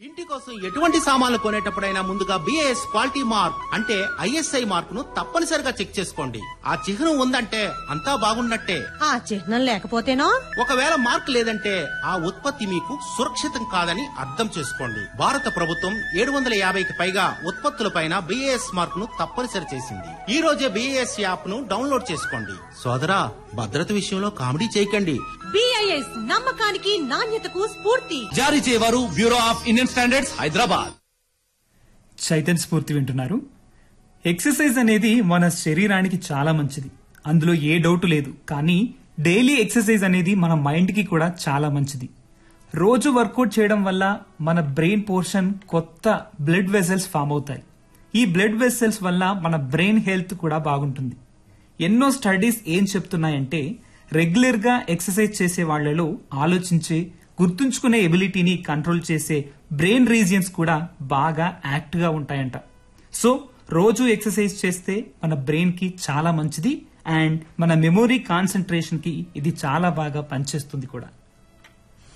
ఇంటి కోసం ఎటువంటి సామాన్లు కొనేటప్పుడైనా ముందుగా బిఏఎస్ క్వాలిటీ మార్క్ అంటే ఐఎస్ఐ మార్క్ ను తప్పనిసరిగా చెక్ చేసుకోండి ఆ చిహ్నం ఉందంటే అంతా బాగున్నట్టే ఆ చిహ్నం లేకపోతేనో ఒకవేళ మార్క్ లేదంటే ఆ ఉత్పత్తి మీకు సురక్షితం కాదని అర్థం చేసుకోండి భారత ప్రభుత్వం ఏడు వందల యాభైకి పైగా ఉత్పత్తులపైన బిఏఎస్ మార్క్ ను తప్పనిసరి చేసింది ఈ రోజే బిఏఎస్ యాప్ ను డౌన్లోడ్ చేసుకోండి సోదరా భద్రత విషయంలో కామెడీ చేయకండి బిఐఎస్ నమ్మకానికి నాణ్యతకు స్ఫూర్తి జారీ చేయవారు bureau of Indian standards Hyderabad Chaitanya Spoorthi వింటున్నారు ఎక్సర్సైజ్ అనేది మన శరీరానికి చాలా మంచిది అందులో ఏ డౌట్ లేదు కానీ డైలీ ఎక్సర్సైజ్ అనేది మన మైండ్ కి కూడా చాలా మంచిది రోజు వర్కౌట్ చేయడం వల్ల మన బ్రెయిన్ పోర్షన్ కొత్త బ్లడ్ వెసల్స్ ఫామ్ అవుతాయి ఈ బ్లడ్ వెసల్స్ వల్ల మన బ్రెయిన్ హెల్త్ కూడా బాగుంటుంది ఎన్నో స్టడీస్ ఏం చెప్తున్నాయంటే రెగ్యులర్ గా ఎక్సర్సైజ్ చేసే వాళ్ళలో ఆలోచించే గుర్తుంచుకునే ఎబిలిటీని కంట్రోల్ చేసే బ్రెయిన్ రీజియన్స్ కూడా బాగా యాక్ట్ గా ఉంటాయంట సో రోజు ఎక్సర్సైజ్ చేస్తే మన బ్రెయిన్ కి చాలా మంచిది అండ్ మన మెమొరీ కాన్సన్ట్రేషన్ కి ఇది చాలా బాగా పనిచేస్తుంది కూడా